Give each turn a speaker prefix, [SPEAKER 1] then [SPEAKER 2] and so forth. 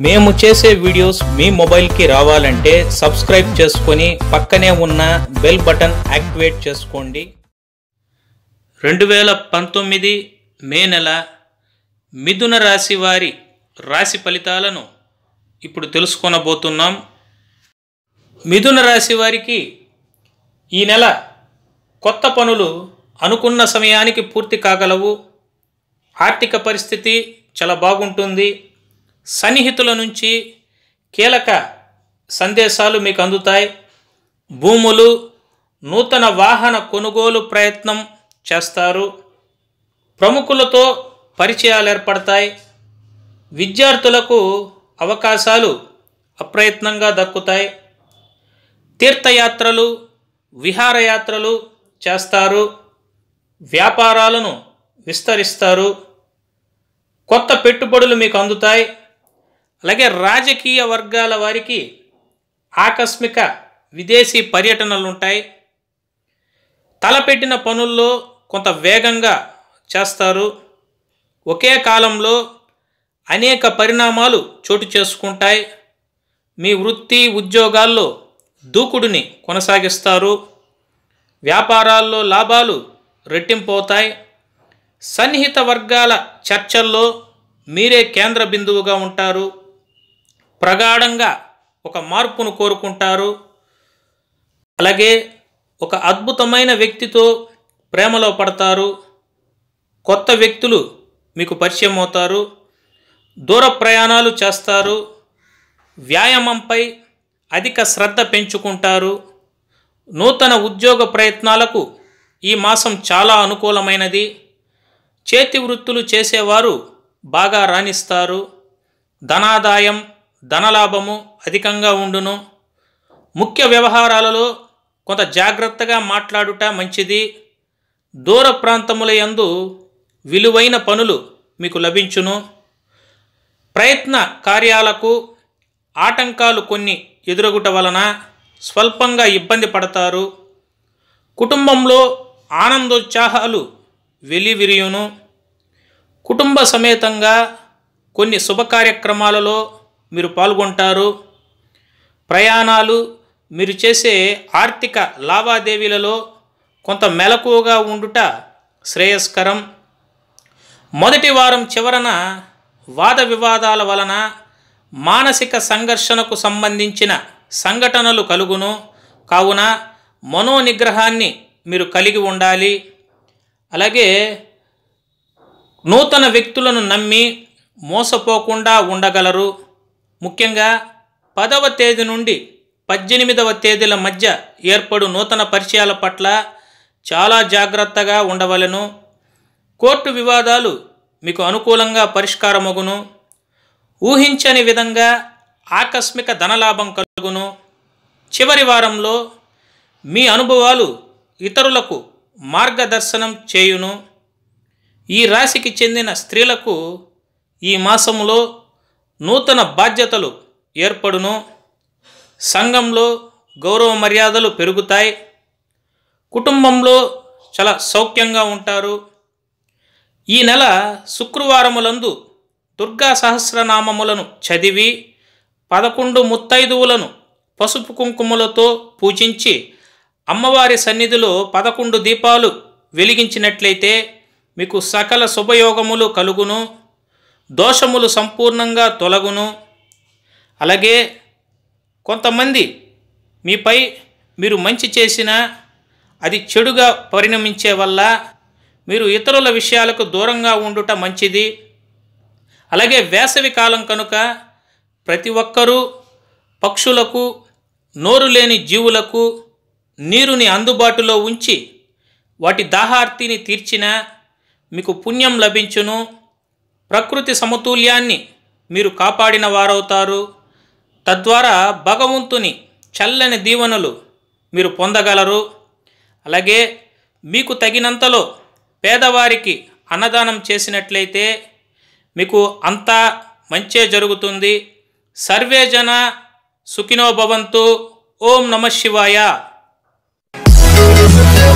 [SPEAKER 1] మేము చేసే వీడియోస్ మీ మొబైల్కి రావాలంటే సబ్స్క్రైబ్ చేసుకొని పక్కనే ఉన్న బెల్ బటన్ యాక్టివేట్ చేసుకోండి రెండు వేల పంతొమ్మిది మే నెల మిథున రాశి వారి రాశి ఫలితాలను ఇప్పుడు తెలుసుకొనబోతున్నాం మిథున రాశి వారికి ఈ నెల కొత్త పనులు అనుకున్న సమయానికి పూర్తి కాగలవు ఆర్థిక పరిస్థితి చాలా బాగుంటుంది సన్నిహితుల నుంచి కీలక సందేశాలు మీకు అందుతాయి భూములు నూతన వాహన కొనుగోలు ప్రయత్నం చేస్తారు ప్రముఖులతో పరిచయాలు ఏర్పడతాయి విద్యార్థులకు అవకాశాలు అప్రయత్నంగా దక్కుతాయి తీర్థయాత్రలు విహారయాత్రలు చేస్తారు వ్యాపారాలను విస్తరిస్తారు కొత్త పెట్టుబడులు మీకు అందుతాయి అలాగే రాజకీయ వర్గాల వారికి ఆకస్మిక విదేశీ పర్యటనలు ఉంటాయి తలపెట్టిన పనుల్లో కొంత వేగంగా చేస్తారు ఒకే కాలంలో అనేక పరిణామాలు చోటు చేసుకుంటాయి మీ వృత్తి ఉద్యోగాల్లో దూకుడుని కొనసాగిస్తారు వ్యాపారాల్లో లాభాలు రెట్టింపవుతాయి సన్నిహిత వర్గాల చర్చల్లో మీరే కేంద్ర బిందువుగా ఉంటారు ప్రగాఢంగా ఒక మార్పును కోరుకుంటారు అలాగే ఒక అద్భుతమైన వ్యక్తితో ప్రేమలో పడతారు కొత్త వ్యక్తులు మీకు పరిచయం అవుతారు దూర ప్రయాణాలు చేస్తారు వ్యాయామంపై అధిక శ్రద్ధ పెంచుకుంటారు నూతన ఉద్యోగ ప్రయత్నాలకు ఈ మాసం చాలా అనుకూలమైనది చేతి వృత్తులు చేసేవారు బాగా రాణిస్తారు ధనాదాయం ధనలాభము అధికంగా ఉండును ముఖ్య వ్యవహారాలలో కొంత జాగ్రత్తగా మాట్లాడుట మంచిది దూర ప్రాంతముల యందు విలువైన పనులు మీకు లభించును ప్రయత్న కార్యాలకు ఆటంకాలు కొన్ని ఎదురగుట వలన స్వల్పంగా ఇబ్బంది పడతారు కుటుంబంలో ఆనందోత్సాహాలు వెలివిరియును కుటుంబ సమేతంగా కొన్ని శుభ కార్యక్రమాలలో మీరు పాల్గొంటారు ప్రయాణాలు మీరు చేసే ఆర్థిక లావాదేవీలలో కొంత మెలకువగా ఉండుట శ్రేయస్కరం మొదటి వారం చివరన వాద వివాదాల వలన మానసిక సంఘర్షణకు సంబంధించిన సంఘటనలు కలుగును కావున మనోనిగ్రహాన్ని మీరు కలిగి ఉండాలి అలాగే నూతన వ్యక్తులను నమ్మి మోసపోకుండా ఉండగలరు ముఖ్యంగా పదవ తేదీ నుండి పద్దెనిమిదవ తేదీల మధ్య ఏర్పడు నూతన పరిచయాల పట్ల చాలా జాగ్రత్తగా ఉండవలెను కోర్టు వివాదాలు మీకు అనుకూలంగా పరిష్కారమగును ఊహించని విధంగా ఆకస్మిక ధనలాభం కలుగును చివరి వారంలో మీ అనుభవాలు ఇతరులకు మార్గదర్శనం చేయును ఈ రాశికి చెందిన స్త్రీలకు ఈ మాసములో నూతన బాధ్యతలు ఏర్పడును సంఘంలో గౌరవ మర్యాదలు పెరుగుతాయి కుటుంబంలో చాలా సౌఖ్యంగా ఉంటారు ఈ నెల శుక్రవారములందు దుర్గా సహస్రనామములను చదివి పదకొండు ముత్తైదువులను పసుపు కుంకుమలతో పూజించి అమ్మవారి సన్నిధిలో పదకొండు దీపాలు వెలిగించినట్లయితే మీకు సకల శుభయోగములు కలుగును దోషములు సంపూర్ణంగా తొలగును అలాగే కొంతమంది మీపై మీరు మంచి చేసినా అది చెడుగా పరిణమించే వల్ల మీరు ఇతరుల విషయాలకు దూరంగా ఉండుట మంచిది అలాగే వేసవి కాలం కనుక ప్రతి ఒక్కరూ పక్షులకు నోరు లేని జీవులకు నీరుని అందుబాటులో ఉంచి వాటి దాహార్తిని తీర్చినా మీకు పుణ్యం లభించును ప్రకృతి సమతుల్యాన్ని మీరు కాపాడిన వారవుతారు తద్వారా భగవంతుని చల్లని దీవెనలు మీరు పొందగలరు అలాగే మీకు తగినంతలో పేదవారికి అన్నదానం చేసినట్లయితే మీకు అంతా మంచే జరుగుతుంది సర్వే జన సుఖినో భవంతు ఓం నమ శివాయ